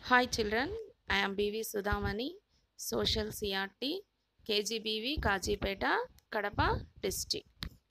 Hi children, I am BV Sudhamani, Social CRT, KGBV Kajipeta, Kadapa district.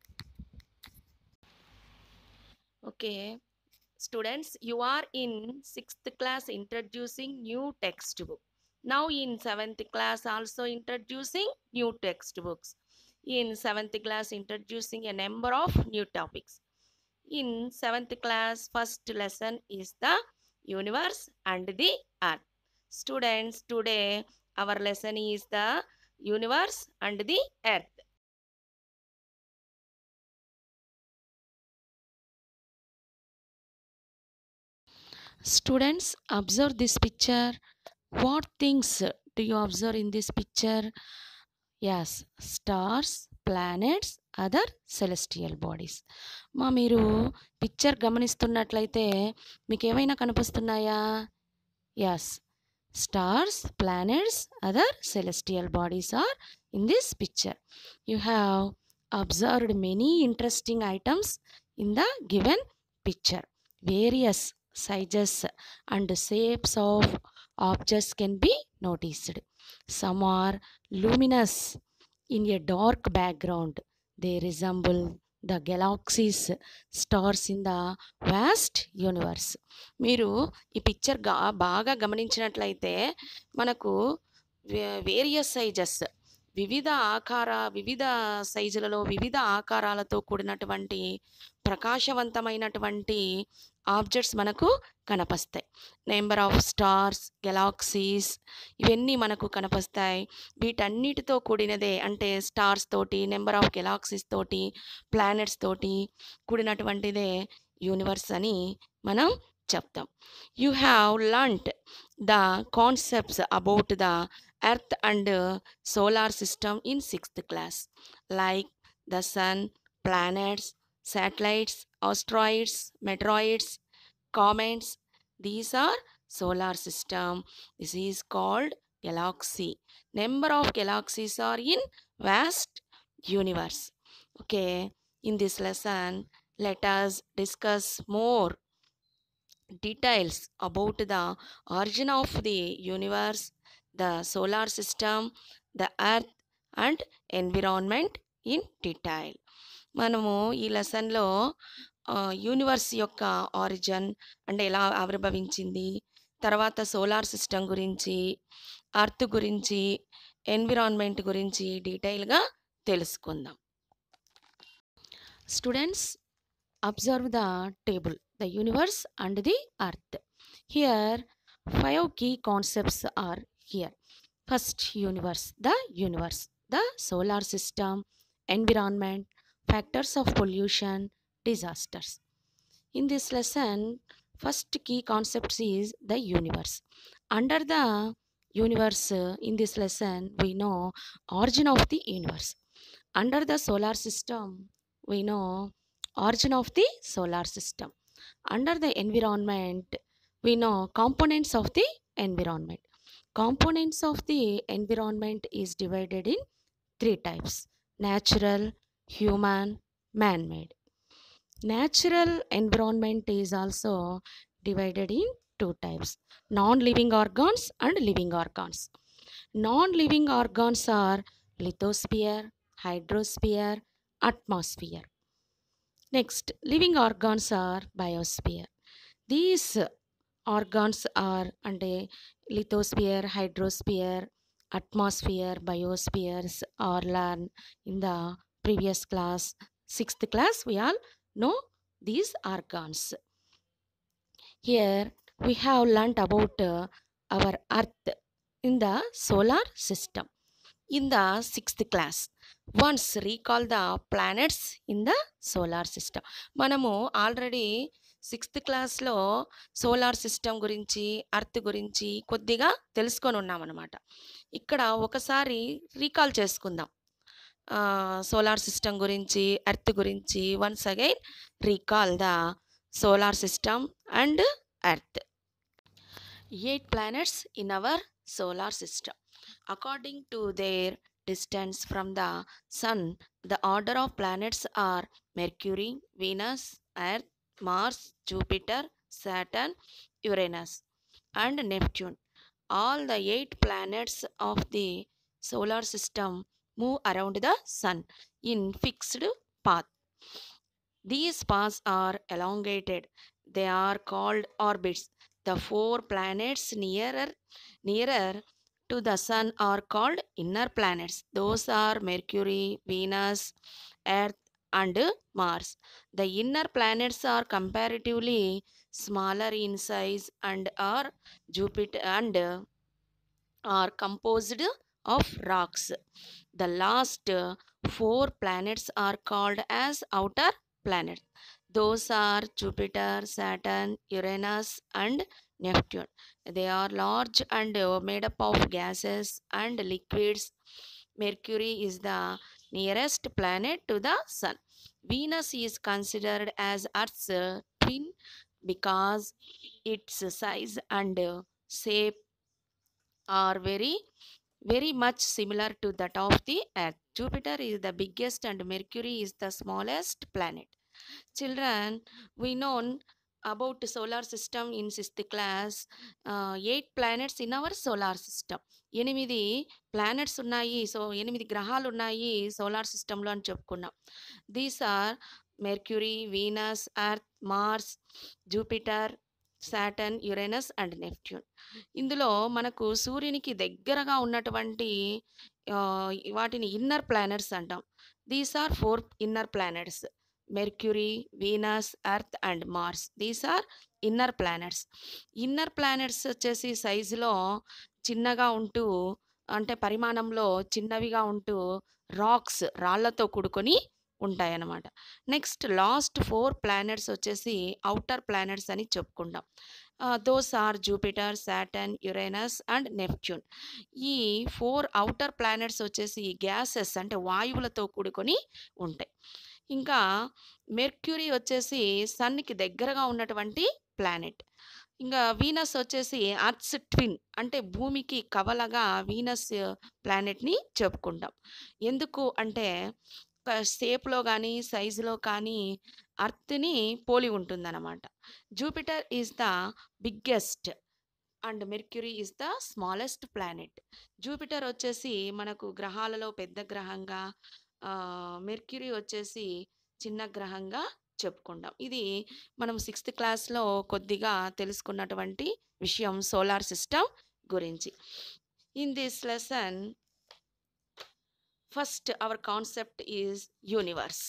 Okay, students, you are in sixth class introducing new textbook. Now in seventh class also introducing new textbooks. In seventh class introducing a number of new topics. In seventh class, first lesson is the universe and the earth. Students, today our lesson is the universe and the earth. Students, observe this picture. What things do you observe in this picture? Yes, stars, planets, other celestial bodies. మా మీరు picture గమనిస్తున్నట్లయితే మీకు ఏమైనా కనిపిస్తున్నాయా yes stars planets other celestial bodies are in this picture you have observed many interesting items in the given picture various sizes and shapes of objects can be noticed some are luminous in a dark background they resemble the galaxies stars in the vast universe మీరు ఈ picture గా బాగా గమనించినట్లయితే మనకు various sizes వివిధ ఆకార వివిధ సైజులలో వివిధ ఆకారాలతో కూడినటువంటి ప్రకాశవంతమైనటువంటి ఆబ్జెక్ట్స్ మనకు కనపస్తాయి నెంబర్ ఆఫ్ స్టార్స్ గెలాక్సీస్ ఇవన్నీ మనకు కనపస్తాయి వీటన్నిటితో కూడినదే అంటే స్టార్స్ తోటి నెంబర్ ఆఫ్ గెలాక్సీస్ తోటి ప్లానెట్స్ తోటి కూడినటువంటిదే యూనివర్స్ అని మనం చెప్తాం you have learnt the concepts about the earth and solar system in sixth class like the sun planets satellites, asteroids, meteoroids, comets. These are solar system. This is called galaxy. Number of galaxies are in vast universe. Okay, in this lesson, let us discuss more details about the origin of the universe, the solar system, the earth and environment in detail. మనము ఈ లెసన్లో universe యొక్క origin అంటే ఎలా ఆవిర్భవించింది తర్వాత solar system గురించి earth గురించి ఎన్విరాన్మెంట్ గురించి డీటెయిల్గా తెలుసుకుందాం students observe the table the universe and the earth here five key concepts are here first universe the universe the solar system environment factors of pollution, disasters. In this lesson, first key concept is the universe. Under the universe, in this lesson, we know origin of the universe. Under the solar system, we know origin of the solar system. Under the environment, we know components of the environment. Components of the environment is divided in three types: natural, human, man made. Natural environment is also divided in two types non living organs and living organs. Non living organs are lithosphere, hydrosphere, atmosphere. Next, living organs are biosphere. These organs are under lithosphere, hydrosphere, atmosphere, biospheres are learned in the previous class sixth class we all know these organs here we have learnt about uh, our earth in the solar system in the sixth class once recall the planets in the solar system మనము already sixth క్లాస్లో solar system గురించి earth గురించి కొద్దిగా తెలుసుకొని ఉన్నామన్నమాట ఇక్కడ ఒకసారి recall చేసుకుందాం సోలార్ సిస్టమ్ గురించి ఎర్త్ గురించి once again recall the solar system and earth eight planets in our solar system according to their distance from the sun the order of planets are mercury venus earth mars jupiter saturn uranus and Neptune. All the eight planets of the solar system move around the sun in fixed path. These paths are elongated. They are called orbits. The four planets nearer nearer to the sun are called inner planets. Those are Mercury, Venus, Earth, and Mars. The inner planets are comparatively smaller in size and are Jupiter and are composed of rocks. The last four planets are called as outer planets. Those are Jupiter, Saturn, Uranus, and Neptune. They are large and made up of gases and liquids. Mercury is the nearest planet to the Sun. Venus is considered as Earth's twin because its size and shape are very very much similar to that of the earth jupiter is the biggest and mercury is the smallest planet children we know about solar system in sixth class uh, eight planets in our solar system ఎనిమిది planets ఉన్నాయి so ఎనిమిది గ్రహాలు ఉన్నాయి solar సిస్టంలో అని చెప్పుకున్నాం these are Mercury Venus Earth Mars Jupiter Saturn Uranus and Neptune ఇందులో మనకు సూర్యునికి దగ్గరగా ఉన్నటువంటి ఆ, వాటిని ఇన్నర్ ప్లానెట్స్ అంటాం these are four inner planets Mercury Venus Earth and Mars these are inner planets inner planets వచ్చేసి సైజులో చిన్నగా ఉంటూ అంటే పరిమాణంలో చిన్నవిగా ఉంటూ రాక్స్ రాళ్లతో కూడుకొని ఉంటాయన్నమాట నెక్స్ట్ లాస్ట్ ఫోర్ ప్లానెట్స్ వచ్చేసి అవుటర్ ప్లానెట్స్ అని చెప్పుకుంటాం those are Jupiter Saturn Uranus and Neptune ఈ ఫోర్ అవుటర్ ప్లానెట్స్ వచ్చేసి గ్యాసెస్ అంటే వాయువులతో కూడుకొని ఉంటాయి ఇంకా మెర్క్యూరీ వచ్చేసి సన్కి దగ్గరగా ఉన్నటువంటి ప్లానెట్ ఇంకా వీనస్ వచ్చేసి అర్త్స్ ట్విన్ అంటే భూమికి కవలగా వీనస్ ప్లానెట్ని చెప్పుకుంటాం ఎందుకు అంటే షేప్లో కానీ సైజులో కానీ అర్త్ని పోలి ఉంటుందన్నమాట Jupiter is the biggest and Mercury is the smallest planet Jupiter వచ్చేసి మనకు గ్రహాలలో పెద్ద గ్రహంగా మెర్క్యూరీ వచ్చేసి చిన్న గ్రహంగా చెప్పుకుంటాం ఇది మనం సిక్స్త్ క్లాస్లో కొద్దిగా తెలుసుకున్నటువంటి విషయం సోలార్ సిస్టమ్ గురించి in this lesson first our concept is universe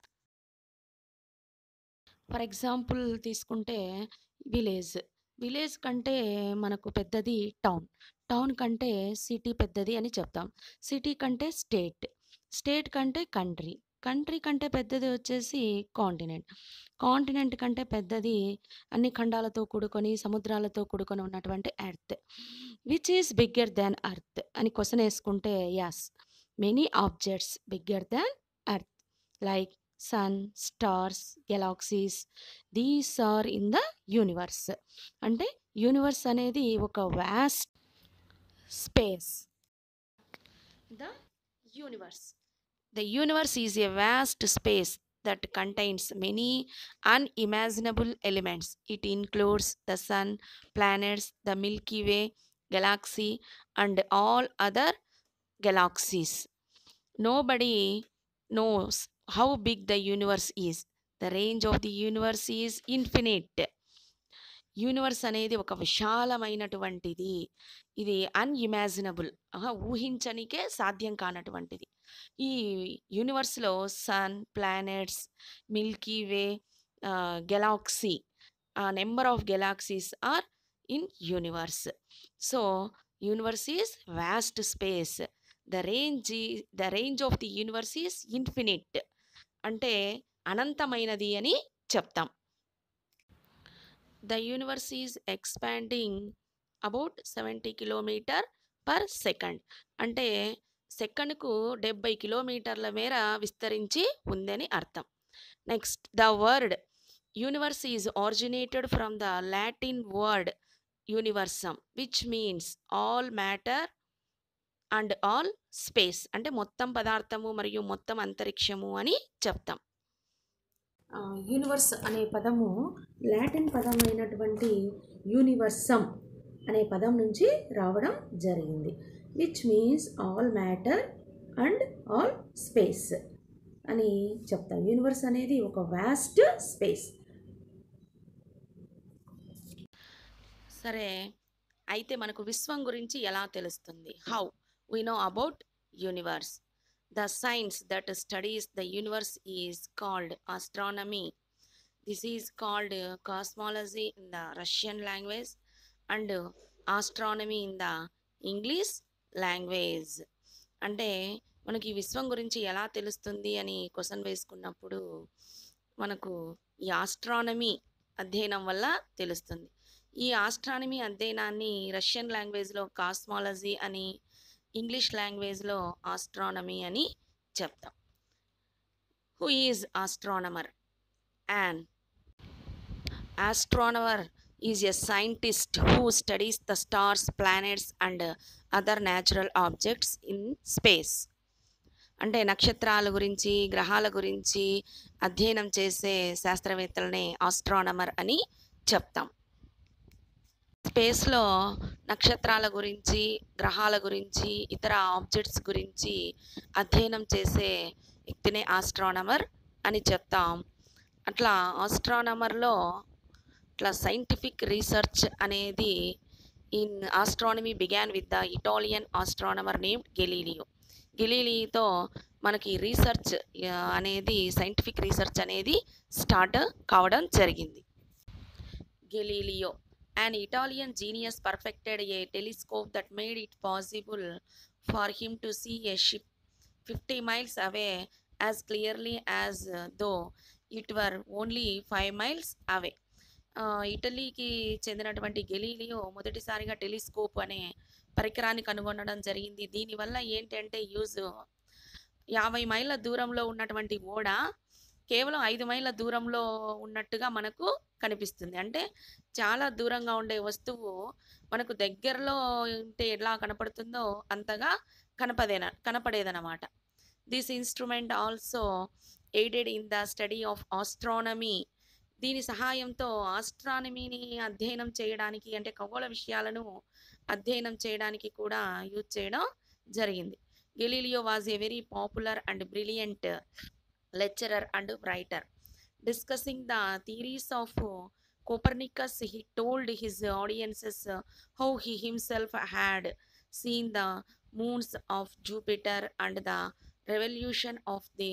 for example తీసుకుంటే విలేజ్ విలేజ్ కంటే మనకు పెద్దది టౌన్ టౌన్ కంటే సిటీ పెద్దది అని చెప్తాం సిటీ కంటే స్టేట్ స్టేట్ కంటే కంట్రీ కంట్రీ కంటే పెద్దది వచ్చేసి కాంటినెంట్ కాంటినెంట్ కంటే పెద్దది అన్ని ఖండాలతో కూడుకొని సముద్రాలతో కూడుకొని ఉన్నటువంటి earth which is bigger than earth అని క్వశ్చన్ వేసుకుంటే as many objects bigger than earth like sun stars galaxies these are in the universe అంటే యూనివర్స్ అనేది ఒక vast space the universe the universe is a vast space that contains many unimaginable elements. It includes the sun, planets, the Milky Way, galaxy, and all other galaxies. Nobody knows how big the universe is. The range of the universe is infinite. Universe అనేది ఒక విశాలమైనటువంటిది ఇది unimaginable ఊహించనికే సాధ్యం కానటువంటిది ఈ యూనివర్స్లో sun planets Milky Way galaxy number of galaxies are in universe so universe is vast space the range the range of the universe is infinite అంటే అనంతమైనది అని చెప్తాం the universe is expanding about seventy kilometer per second అంటే సెకండ్కు డెబ్బై కిలోమీటర్ల మేర విస్తరించి ఉందని అర్థం next the word universe is originated from the Latin word universum which means all matter and all space అంటే మొత్తం పదార్థము మరియు మొత్తం అంతరిక్షము అని చెప్తాం యూనివర్స్ అనే పదము లాటిన్ పదమైనటువంటి యూనివర్సమ్ అనే పదం నుంచి రావడం జరిగింది which means all matter and all space అని చెప్తాం యూనివర్స్ అనేది ఒక వాస్ట్ స్పేస్ సరే అయితే మనకు విశ్వం గురించి ఎలా తెలుస్తుంది how we know about universe the science that studies the universe is called astronomy this is called cosmology in the Russian language and astronomy in the English language అంటే మనకి ఈ విశ్వం గురించి ఎలా తెలుస్తుంది అని క్వశ్చన్ వేసుకున్నప్పుడు మనకు ఈ ఆస్ట్రానమీ అధ్యయనం వల్ల తెలుస్తుంది ఈ ఆస్ట్రానమీ అధ్యయనాన్ని రష్యన్ లాంగ్వేజ్లో కాస్మాలజీ అని ఇంగ్లీష్ లాంగ్వేజ్లో ఆస్ట్రానమీ అని చెప్తాం who is astronomer and astronomer is a scientist who studies the stars planets and other natural objects in space అంటే నక్షత్రాల గురించి గ్రహాల గురించి అధ్యయనం చేసే శాస్త్రవేత్తలనే ఆస్ట్రానమర్ అని చెప్తాం స్పేస్లో నక్షత్రాల గురించి గ్రహాల గురించి ఇతర ఆబ్జెక్ట్స్ గురించి అధ్యయనం చేసే వ్యక్తినే ఆస్ట్రానమర్ అని చెప్తాం అట్లా ఆస్ట్రానమర్లో ఇట్లా సైంటిఫిక్ రీసెర్చ్ అనేది in astronomy began with the Italian astronomer named Galileo గెలీలితో మనకి రీసెర్చ్ అనేది సైంటిఫిక్ రీసెర్చ్ అనేది స్టార్ట్ కావడం జరిగింది Galileo an Italian genius perfected a telescope that made it possible for him to see a ship 50 miles away as clearly as uh, though it were only 5 miles away. ఆ, ఇటలీకి చెందినటువంటి Galileo మొదటిసారిగా telescope అనే పరికరాన్ని కనుగొనడం జరిగింది దీనివల్ల ఏంటంటే use యాభై మైళ్ళ దూరంలో ఉన్నటువంటి ఓడ కేవలం ఐదు మైళ్ళ దూరంలో ఉన్నట్టుగా మనకు కనిపిస్తుంది అంటే చాలా దూరంగా ఉండే వస్తువు మనకు దగ్గరలో ఉంటే ఎలా కనపడుతుందో అంతగా కనపదేన కనపడేదన్నమాట this instrument also aided in the study of astronomy దీని సహాయంతో ఆస్ట్రానమీని అధ్యయనం చేయడానికి అంటే ఖగోళ విషయాలను అధ్యయనం చేయడానికి కూడా యూజ్ చేయడం జరిగింది Galileo was a very popular and brilliant lecturer and writer discussing the theories of Copernicus, he told his audiences uh, how he himself had seen the moons of Jupiter and the revolution of the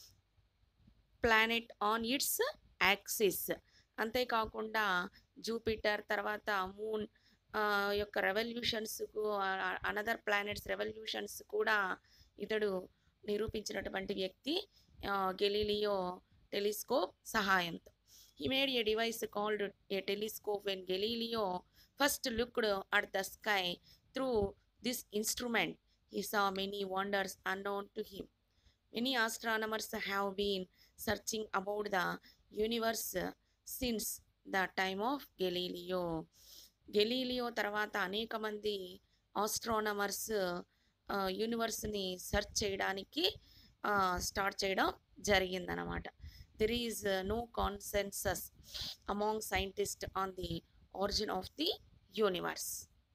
planet on its axis. అంతేకాకుండా Jupiter తర్వాత moon యొక్క రెవల్యూషన్స్కు another planets revolutions కూడా ఇతడు నిరూపించినటువంటి వ్యక్తి Galileo telescope సహాయంతో He made a device called a telescope when Galileo first looked at the sky through this instrument. He saw many wonders unknown to him. Many astronomers have been searching about the universe since the time of Galileo. Galileo తర్వాత అనేక మంది astronomers యూనివర్స్ని search చేయడానికి start చేయడం జరిగిందనమాట there is uh, no consensus among scientists on the origin of the universe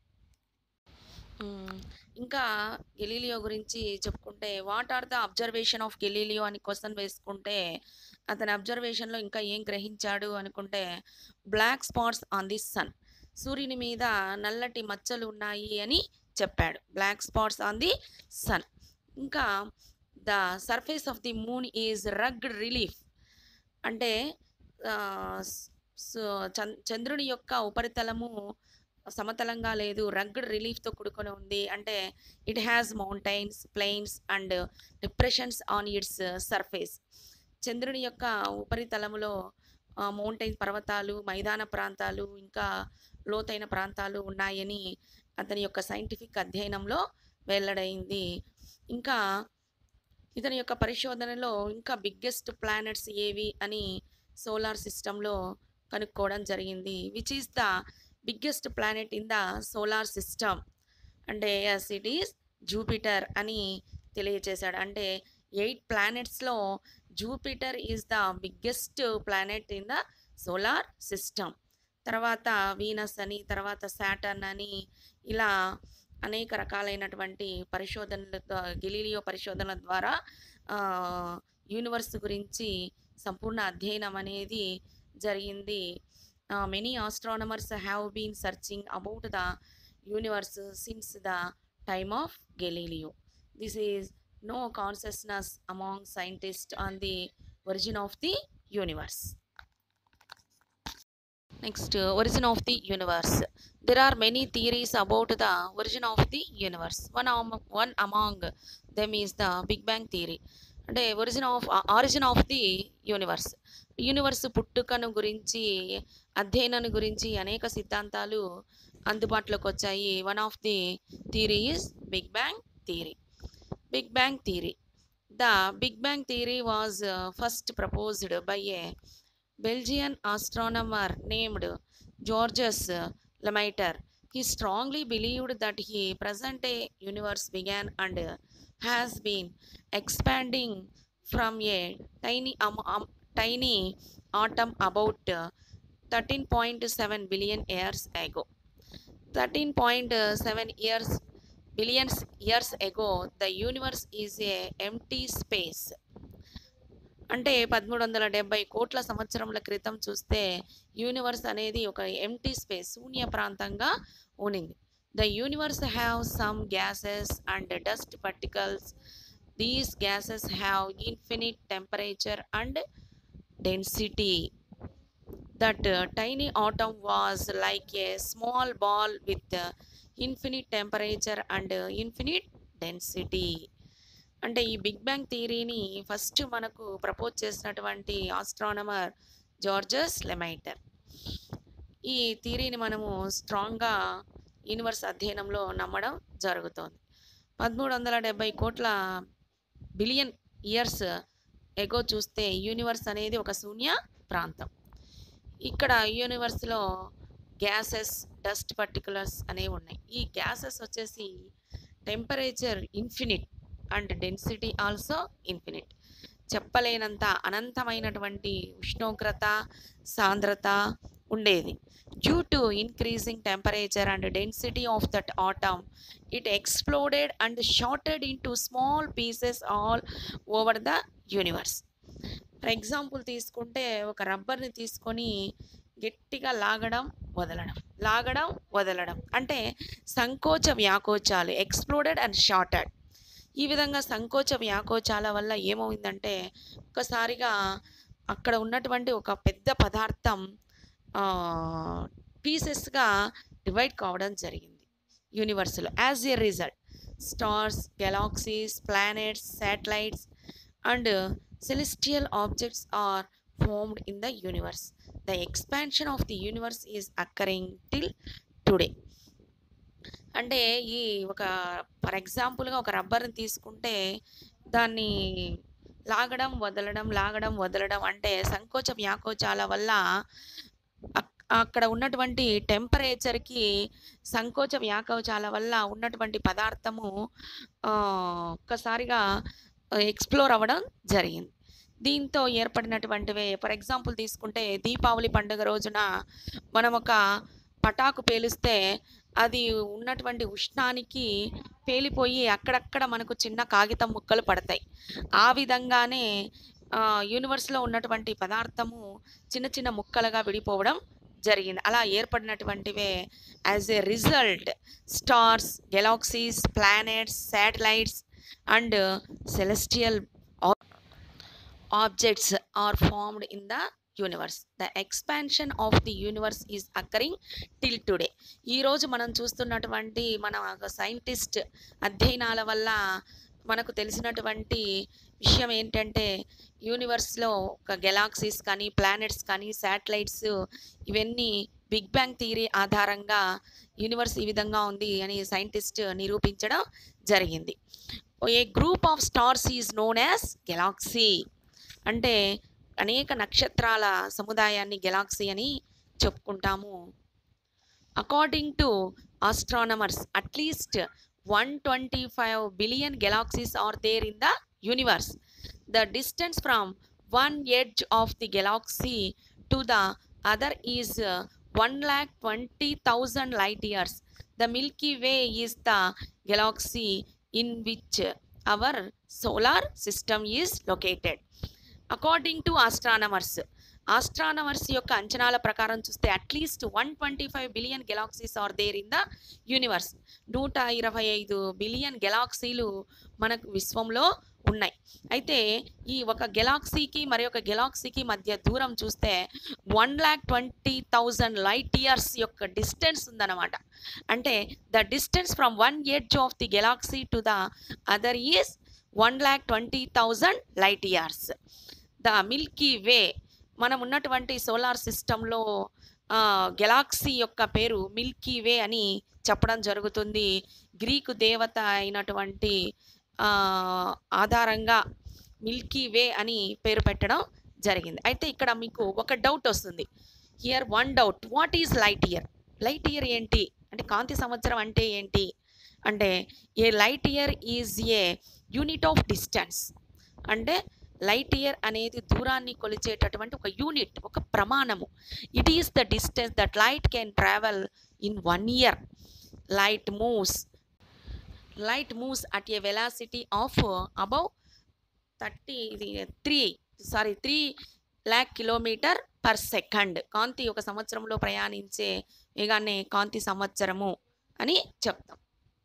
మ్మ్. ఇంకా Galileo గురించి చెప్పుకుంటే what are the observation of Galileo అని క్వశ్చన్ వేసుకుంటే అతని అబ్జర్వేషన్లో ఇంకా ఏం గ్రహించాడు అనుకుంటే black spots on the sun సూర్యుని మీద నల్లటి మచ్చలు ఉన్నాయి అని చెప్పాడు black spots on the sun ఇంకా the surface of the moon is rugged relief అంటే ఆ, స్- స్- చం- చంద్రుని యొక్క ఉపరితలము సమతలంగా లేదు రగ్డ్ రిలీఫ్తో కూడుకొని ఉంది అంటే it has mountains plains and depressions on its surface చంద్రుని యొక్క ఉపరితలములో మౌంటైన్ పర్వతాలు మైదాన ప్రాంతాలు ఇంకా లోతైన ప్రాంతాలు ఉన్నాయని అతని యొక్క సైంటిఫిక్ అధ్యయనంలో వెల్లడైంది ఇంకా ఇతని యొక్క పరిశోధనలో ఇంకా బిగ్గెస్ట్ ప్లానెట్స్ ఏవి అని సోలార్ సిస్టంలో కనుక్కోవడం జరిగింది which is the biggest planet in the solar system అంటే ఎస్ ఇట్ ఈస్ జూపిటర్ అని తెలియచేశాడు అంటే ఎయిట్ ప్లానెట్స్లో Jupiter is the biggest planet in the solar system తర్వాత వీనస్ అని తర్వాత సాటర్న్ అని ఇలా అనేక రకాలైనటువంటి పరిశోధనల ద్వా- గెలీలియో పరిశోధనల ద్వారా ఆ, యూనివర్స్ గురించి సంపూర్ణ అధ్యయనం అనేది జరిగింది many astronomers have been searching about the universe since the time of Galileo this is no consciousness among scientist on the origin of the universe next origin of the universe there are many theories about the origin of the universe one one among them is the big bang theory అంటే origin of origin of the universe universe పుట్టుకను గురించి అధ్యయనాన్ని గురించి అనేక సిద్ధాంతాలు అందుబాటులోకి వచ్చాయి one of the theory is big bang theory big bang theory the big bang theory was first proposed by a Belgian astronomer named Georges Lemaitre. He strongly believed that the present day universe began and has been expanding from a tiny, um, um, tiny atom about uh, 13.7 billion years ago. 13.7 years billions years ago, the universe is a empty space. అంటే పదమూడు వందల డెబ్బై కోట్ల సంవత్సరముల క్రితం చూస్తే universe అనేది ఒక ఎంటీ స్పేస్ శూన్య ప్రాంతంగా ఉనింది the universe have some gases and dust particles these gases have infinite temperature and density that tiny atom was like a small ball with infinite temperature and infinite density అంటే ఈ big bang థియరీని first మనకు propose చేసినటువంటి astronomer Georges Lemaitre ఈ థియరీని మనము స్ట్రాంగ్గా universe అధ్యయనంలో నమ్మడం జరుగుతోంది పదమూడు వందల డెబ్బై కోట్ల బిలియన్ ఇయర్స్ ఎగో చూస్తే యూనివర్స్ అనేది ఒక శూన్య ప్రాంతం ఇక్కడ యూనివర్స్లో గ్యాసెస్ డస్ట్ పర్టికులర్స్ అనేవి ఉన్నాయి ఈ గ్యాసెస్ వచ్చేసి temperature infinite and density also infinite చెప్పలేనంత అనంతమైనటువంటి ఉష్ణోగ్రత సాంద్రత ఉండేది due to increasing temperature and density of that atom it exploded and shattered into small pieces all over the universe for example తీసుకుంటే ఒక రబ్బర్ని తీసుకొని గట్టిగా లాగడం వదలడం లాగడం వదలడం అంటే సంకోచ వ్యాకోచాలు ఎక్స్ప్లోడెడ్ అండ్ షార్టెడ్ ఈ విధంగా సంకోచ వ్యాకోచాల వల్ల ఏమవుందంటే ఒకసారిగా అక్కడ ఉన్నటువంటి ఒక పెద్ద పదార్థం పీసెస్గా డివైడ్ కావడం జరిగింది యూనివర్స్లో as a result stars galaxies planets satellites and celestial objects are formed in the universe. The expansion of the universe is occurring till today. అంటే ఈ ఒక ఫర్ ఎగ్జాంపుల్గా ఒక రబ్బర్ని తీసుకుంటే దాన్ని లాగడం వదలడం లాగడం వదలడం అంటే సంకోచ వ్యాకోచాల వల్ల అక్- అక్కడ ఉన్నటువంటి టెంపరేచర్కి సంకోచ వ్యాకోచాల వల్ల ఉన్నటువంటి పదార్థము ఆ, ఒక్కసారిగా ఎక్స్ప్లోర్ అవ్వడం జరిగింది దీంతో ఏర్పడినటువంటివే ఫర్ ఎగ్జాంపుల్ తీసుకుంటే దీపావళి పండుగ రోజున మనం ఒక పటాకు పేలిస్తే అది ఉన్నటువంటి ఉష్ణానికి పేలిపోయి అక్కడక్కడ మనకు చిన్న కాగితం ముక్కలు పడతాయి ఆ విధంగానే ఆ, యూనివర్స్లో ఉన్నటువంటి పదార్థము చిన్న చిన్న ముక్కలుగా విడిపోవడం జరిగింది అలా ఏర్పడినటువంటివే as a result stars galaxies planets satellites and celestial ob- objects are formed in the universe the expansion of the universe is occurring till today ఈరోజు మనం చూస్తున్నటువంటి మన సైంటిస్ట్ అధ్యయనాల వల్ల మనకు తెలిసినటువంటి విషయం ఏంటంటే యూనివర్స్లో ఒక గెలాక్సీస్ కానీ ప్లానెట్స్ కానీ శాటిలైట్స్ ఇవన్నీ బిగ్ బ్యాంగ్ థియరీ ఆధారంగా యూనివర్స్ ఈ విధంగా ఉంది అని సైంటిస్ట్ నిరూపించడం జరిగింది a group of stars is known as galaxy అంటే అనేక నక్షత్రాల సముదాయాన్ని గెలాక్సీ అని చెప్పుకుంటాము according to astronomers at least one twenty five billion galaxies are there in the universe the distance from one edge of the galaxy to the other is one lakh twenty thousand light years the Milky Way is the galaxy in which our solar system is located according to astronomers astronomers యొక్క అంచనాల ప్రకారం చూస్తే at least one twenty five billion galaxies are there in the universe నూట ఇరవై ఐదు billion గెలాక్సీలు మనకు విశ్వంలో ఉన్నాయి అయితే ఈ ఒక గెలాక్సీకి మరి ఒక గెలాక్సీకి మధ్య దూరం చూస్తే one lakh twenty thousand light years యొక్క డిస్టెన్స్ ఉందన్నమాట అంటే the distance from one edge of the galaxy to the other is one lakh twenty thousand light years the Milky Way మనం ఉన్నటువంటి సోలార్ సిస్టంలో గెలాక్సీ యొక్క పేరు మిల్కీ వే అని చెప్పడం జరుగుతుంది గ్రీకు దేవత అయినటువంటి ఆ, ఆధారంగా మిల్కీ వే అని పేరు పెట్టడం జరిగింది అయితే ఇక్కడ మీకు ఒక డౌట్ వస్తుంది here one doubt what is light year light year ఏంటి అంటే కాంతి సంవత్సరం అంటే ఏంటి అంటే a light year is a unit of distance అంటే లైట్ ఇయర్ అనేది దూరాన్ని కొలిచేటటువంటి ఒక యూనిట్ ఒక ప్రమాణము it is the distance that light can travel in one year light moves light moves at a velocity of above thirty ఇది three sorry three lakh kilometer per second కాంతి ఒక సంవత్సరంలో ప్రయాణించే వేగాన్ని కాంతి సంవత్సరము అని చెప్తాం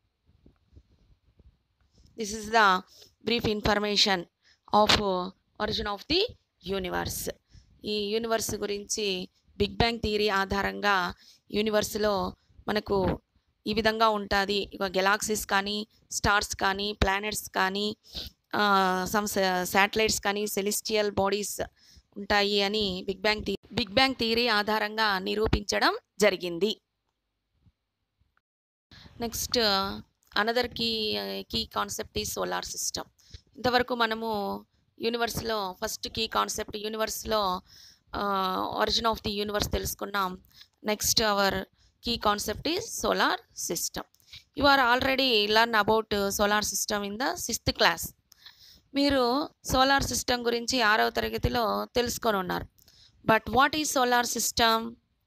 this is the brief information of origin of the universe ఈ యూనివర్స్ గురించి బిగ్ బ్యాంగ్ థియరీ ఆధారంగా యూనివర్స్లో మనకు ఈ విధంగా ఉంటుంది ఇక గెలాక్సీస్ కానీ స్టార్స్ కానీ ప్లానెట్స్ కానీ సమ్ శాటిలైట్స్ కానీ సెలిస్టియల్ బాడీస్ ఉంటాయి అని big bang the big bang theory ఆధారంగా నిరూపించడం జరిగింది next another key key concept ఈ సోలార్ సిస్టమ్ ఇంతవరకు మనము యూనివర్స్లో ఫస్ట్ కీ కాన్సెప్ట్ యూనివర్స్లో ఒరిజిన్ ఆఫ్ ది యూనివర్స్ తెలుసుకున్నాం next our key concept is solar system you are already learn about solar system in the sixth class మీరు solar system గురించి ఆరవ తరగతిలో తెలుసుకొని ఉన్నారు but what is solar system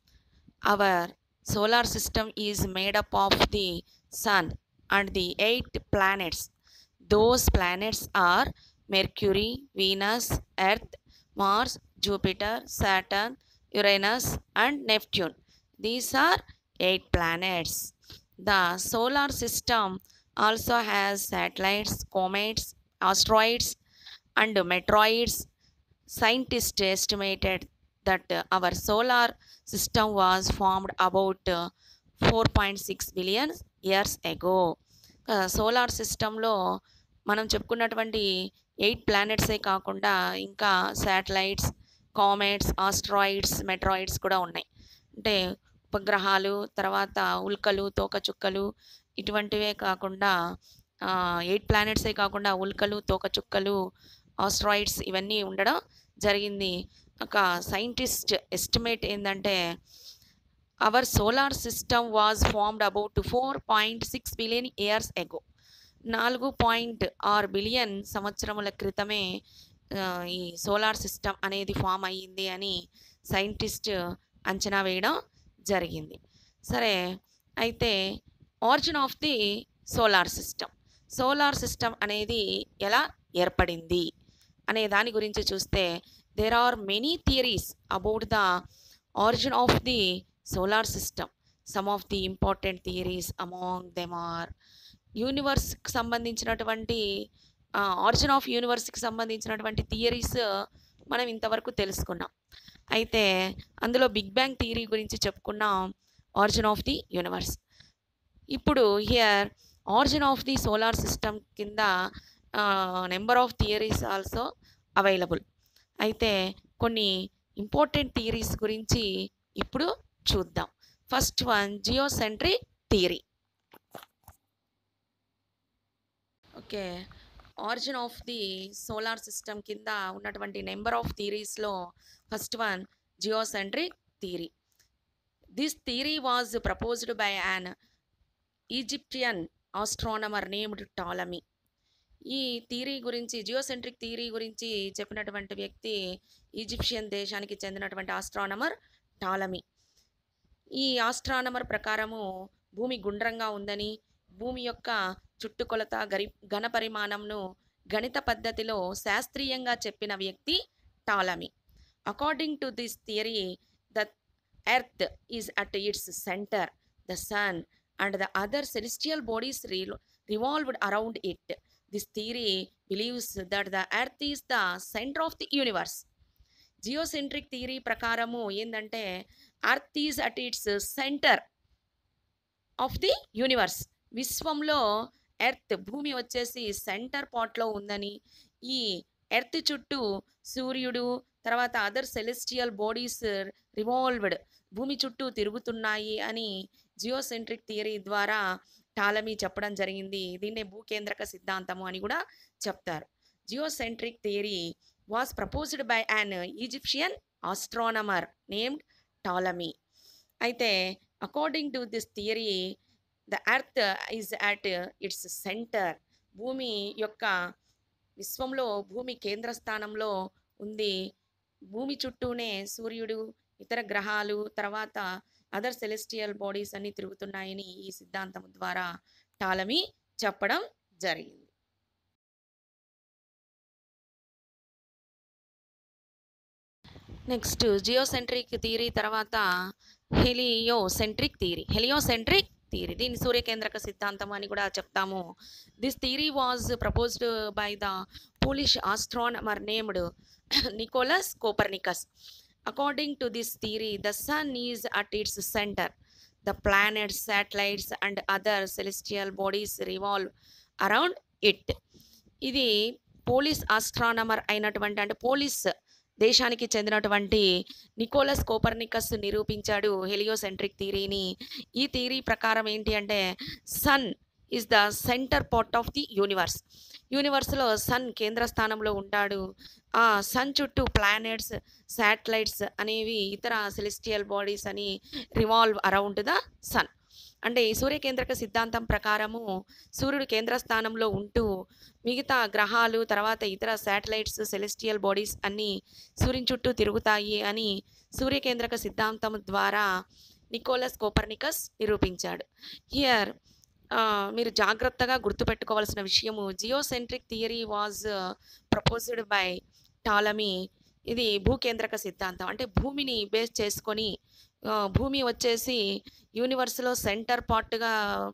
our solar system is made up of the sun and the eight planets those planets are Mercury Venus Earth Mars Jupiter Saturn Uranus and Neptune these are eight planets the solar system also has satellites comets asteroids and meteoroids scientists estimated that uh, our solar system was formed about uh, 4.6 billion years ago solar సిస్టంలో మనం చెప్పుకున్నటువంటి eight ప్లానెట్సే కాకుండా ఇంకా satellites comets asteroids meteoroids కూడా ఉన్నాయి అంటే ఉపగ్రహాలు తర్వాత ఉల్కలు తోకచుక్కలు ఇటువంటివే కాకుండా ఎయిట్ ప్లానెట్సే కాకుండా ఉల్కలు తోకచుక్కలు ఆస్ట్రాయిడ్స్ ఇవన్నీ ఉండడం జరిగింది ఒక సైంటిస్ట్ ఎస్టిమేట్ ఏంటంటే our solar system was formed about four point six billion years ago నాలుగు పాయింట్ ఆరు బిలియన్ సంవత్సరముల క్రితమే ఆ, ఈ సోలార్ సిస్టమ్ అనేది ఫామ్ అయ్యింది అని సైంటిస్ట్ అంచనా వేయడం జరిగింది సరే అయితే origin of the solar system solar system అనేది ఎలా ఏర్పడింది అనే దాని గురించి చూస్తే there are many theories about the origin of the solar system some of the important theories among them are యూనివర్స్కి సంబంధించినటువంటి ఆరిజిన్ ఆఫ్ యూనివర్స్కి సంబంధించినటువంటి థియరీస్ మనం ఇంతవరకు తెలుసుకున్నాం అయితే అందులో బిగ్ బ్యాంగ్ థియరీ గురించి చెప్పుకున్నాం ఆరిజిన్ ఆఫ్ ది యూనివర్స్ ఇప్పుడు here origin of the solar system కింద number of theories also available అయితే కొన్ని ఇంపార్టెంట్ థియరీస్ గురించి ఇప్పుడు చూద్దాం first one geocentric theory okay origin of the solar system కింద ఉన్నటువంటి నెంబర్ ఆఫ్ థియరీస్లో first one geocentric theory this theory was proposed by an Egyptian astronomer named Ptolemy ఈ theory గురించి జియోసెంట్రిక్ థియరీ గురించి చెప్పినటువంటి వ్యక్తి ఈజిప్షియన్ దేశానికి చెందినటువంటి ఆస్ట్రానమర్ టాలమీ ఈ ఆస్ట్రానమర్ ప్రకారము భూమి గుండ్రంగా ఉందని భూమి యొక్క చుట్టుకొలత గరి ఘన పరిమాణంను గణిత పద్ధతిలో శాస్త్రీయంగా చెప్పిన వ్యక్తి Ptolemy according to this theory the earth is at its centre the sun and the other celestial bodies revolved around it this theory believes that the earth is the centre of the universe geocentric theory ప్రకారము ఏంటంటే earth is at its centre of the universe విశ్వంలో earth భూమి వచ్చేసి centre పాట్లో ఉందని ఈ earth చుట్టూ సూర్యుడు తర్వాత అదర్ సెలెస్టియల్ బాడీస్ రివాల్వ్డ్ భూమి చుట్టూ తిరుగుతున్నాయి అని జియోసెంట్రిక్ థియరీ ద్వారా టాలమీ చెప్పడం జరిగింది దీన్నే భూకేంద్రక సిద్ధాంతము అని కూడా చెప్తారు geocentric theory was proposed by an Egyptian astronomer named Ptolemy అయితే according to this theory the earth is at its centre భూమి యొక్క విశ్వంలో భూమి కేంద్ర స్థానంలో ఉంది భూమి చుట్టూనే సూర్యుడు ఇతర గ్రహాలు తర్వాత అదర్ సెలెస్టియల్ బాడీస్ అన్ని తిరుగుతున్నాయని ఈ సిద్ధాంతం ద్వారా టాలమీ చెప్పడం జరిగింది నెక్స్ట్ జియోసెంట్రిక్ థియరీ తర్వాత హెలియోసెంట్రిక్ థియరీ హెలియోసెంట్రిక్ థియరీ దీని సూర్యకేంద్రక సిద్ధాంతం అని కూడా చెప్తాము this theory was proposed by the Polish astronomer named Nicolaus Copernicus according to this theory the sun is at its centre the planets satellites and other celestial bodies revolve around it ఇది Polish astronomer అయినటువంటి అంటే Polish దేశానికి చెందినటువంటి Nicolaus Copernicus నిరూపించాడు heliocentric థియరీని ఈ theory ప్రకారం ఏంటి అంటే sun is the centre part of the universe యూనివర్స్లో సన్ కేంద్ర స్థానంలో ఉంటాడు ఆ సన్ చుట్టూ ప్లానెట్స్ శాటిలైట్స్ అనేవి ఇతర సెలెస్టియల్ బాడీస్ అని రివాల్వ్ అరౌండ్ ద సన్ అంటే ఈ సూర్యకేంద్రక సిద్ధాంతం ప్రకారము సూర్యుడు కేంద్ర స్థానంలో ఉంటూ మిగతా గ్రహాలు తర్వాత ఇతర శాటిలైట్స్ సెలెస్టియల్ బాడీస్ అన్నీ సూర్యుని చుట్టూ తిరుగుతాయి అని సూర్యకేంద్రక సిద్ధాంతం ద్వారా నికోలస్ కోపర్నికస్ నిరూపించాడు హియర్ మీరు జాగ్రత్తగా గుర్తుపెట్టుకోవాల్సిన విషయము geocentric theory was proposed by Ptolemy ఇది భూకేంద్రక సిద్ధాంతం అంటే భూమిని బేస్ చేసుకొని ఆ, భూమి వచ్చేసి యూనివర్స్లో సెంటర్ పార్ట్గా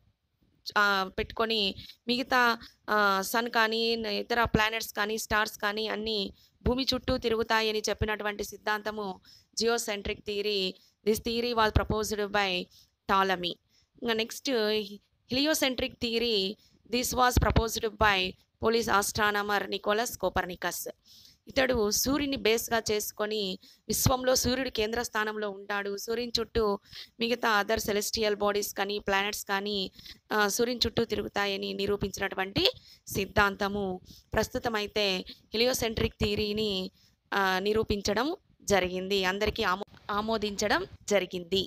పెట్టుకొని మిగతా సన్ కానీ ఇతర ప్లానెట్స్ కానీ స్టార్స్ కానీ అన్నీ భూమి చుట్టూ తిరుగుతాయని చెప్పినటువంటి సిద్ధాంతము geocentric theory this theory was proposed by Ptolemy ఇంకా next heliocentric theory this was proposed by Polish astronomer Nicolaus Copernicus ఇతడు సూర్యుని బేస్గా చేసుకొని విశ్వంలో సూర్యుడు కేంద్ర స్థానంలో ఉంటాడు సూర్యుని చుట్టూ మిగతా అదర్ సెలెస్టియల్ బాడీస్ కానీ ప్లానెట్స్ కానీ ఆ, సూర్యుని చుట్టూ తిరుగుతాయని నిరూపించినటువంటి సిద్ధాంతము ప్రస్తుతం అయితే హెలియోసెంట్రిక్ థియరీని ఆ, నిరూపించడం జరిగింది అందరికీ ఆమో ఆమోదించడం జరిగింది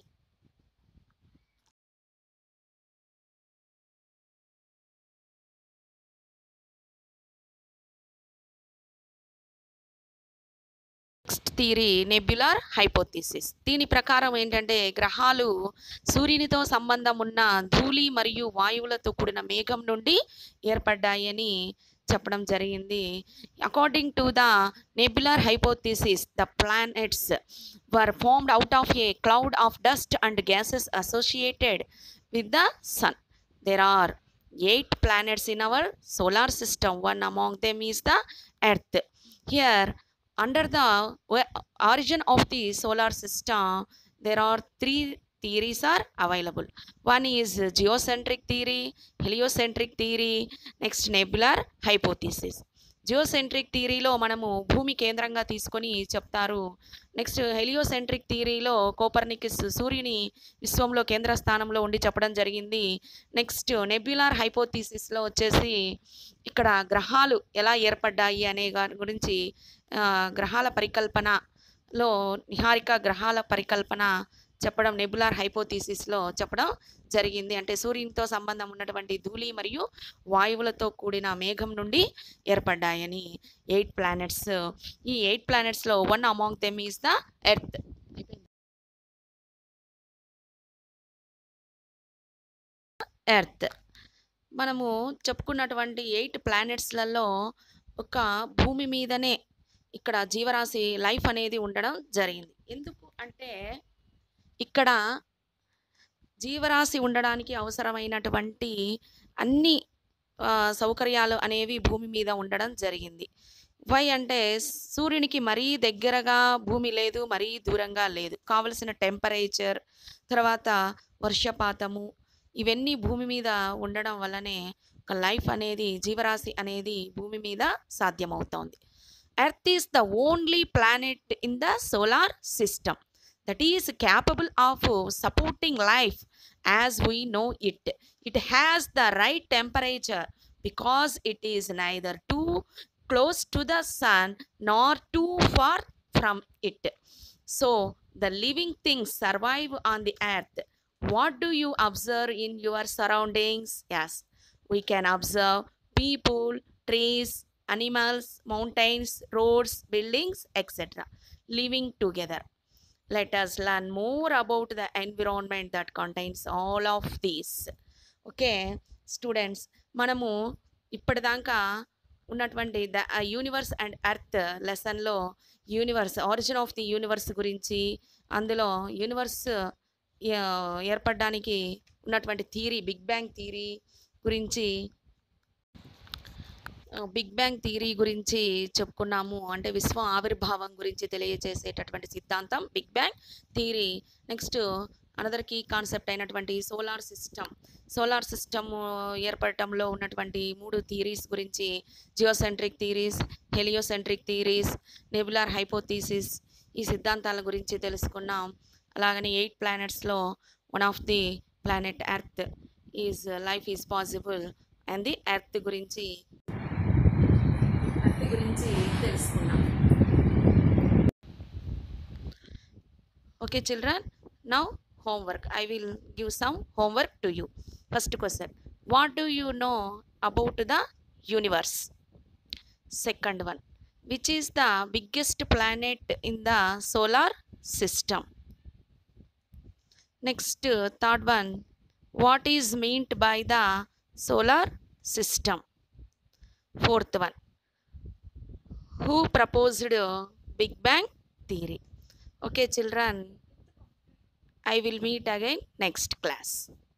నెక్స్ట్ థియరీ నెబ్యులార్ హైపోథిసిస్ దీని ప్రకారం ఏంటంటే గ్రహాలు సూర్యునితో సంబంధం ఉన్న ధూళి మరియు వాయువులతో కూడిన మేఘం నుండి ఏర్పడ్డాయని చెప్పడం జరిగింది according to the nebular hypothesis the planets were formed out of a cloud of dust and gases associated with the sun there are eight planets in our solar system one among them is the earth here under the wa- origin of the solar system there are three theories are available one is geocentric theory heliocentric theory next nebular hypothesis geocentric థియరీలో మనము భూమి కేంద్రంగా తీసుకొని చెప్తారు next heliocentric థియరీలో Copernicus సూర్యుని విశ్వంలో కేంద్ర స్థానంలో ఉండి చెప్పడం జరిగింది నెక్స్ట్ నెబ్యులార్ హైపోథీసిస్లో వచ్చేసి ఇక్కడ గ్రహాలు ఎలా ఏర్పడ్డాయి అనే దాని గురించి ఆ, గ్రహాల పరికల్పనలో నిహారిక గ్రహాల పరికల్పన చెప్పడం నెబులార్ హైపోథీసిస్లో చెప్పడం జరిగింది అంటే సూర్యునితో సంబంధం ఉన్నటువంటి ధూళి మరియు వాయువులతో కూడిన మేఘం నుండి ఏర్పడ్డాయని ఎయిట్ ప్లానెట్స్ ఈ ఎయిట్ ప్లానెట్స్లో one among them is the earth earth మనము చెప్పుకున్నటువంటి ఎయిట్ ప్లానెట్స్లలో ఒక భూమి మీదనే ఇక్కడ జీవరాశి లైఫ్ అనేది ఉండడం జరిగింది ఎందుకు అంటే ఇక్కడ జీవరాశి ఉండడానికి అవసరమైనటువంటి అన్ని ఆ, సౌకర్యాలు అనేవి భూమి మీద ఉండడం జరిగింది వై అంటే సూర్యునికి మరీ దగ్గరగా భూమి లేదు మరీ దూరంగా లేదు కావలసిన టెంపరేచర్ తర్వాత వర్షపాతము ఇవన్నీ భూమి మీద ఉండడం వల్లనే ఒక లైఫ్ అనేది జీవరాశి అనేది భూమి మీద సాధ్యమవుతోంది earth is the only planet in the solar system that is capable of supporting life as we know it it has the right temperature because it is neither too close to the sun nor too far from it so the living things survive on the earth what do you observe in your surroundings yes we can observe people trees animals mountains roads buildings etc living together let us learn more about the environment that contains all of these okay students మనము ఇప్పటిదాకా ఉన్నటువంటి the universe and earth లెసన్లో universe origin of the universe గురించి అందులో universe ఏ- ఏర్పడడానికి ఉన్నటువంటి theory big bang theory గురించి ఆ, బిగ్ బ్యాంగ్ థీరీ గురించి చెప్పుకున్నాము అంటే విశ్వ ఆవిర్భావం గురించి తెలియజేసేటటువంటి సిద్ధాంతం big bang theory next another key concept అయినటువంటి సోలార్ సిస్టమ్ సోలార్ సిస్టమ్ ఏర్పడటంలో ఉన్నటువంటి మూడు థీరీస్ గురించి geocentric theories heliocentric theories nebular hypothesis ఈ సిద్ధాంతాల గురించి తెలుసుకున్నాం అలాగని ఎయిట్ ప్లానెట్స్లో one of the planet earth is life is possible and the earth గురించి ఎర్త్ గురించి తెలుసుకున్నాం okay children now homework i will give some homework to you first question what do you know about the universe second one which is the biggest planet in the solar system next third one what is meant by the solar system fourth one who proposed big bang theory okay children I will meet again next class.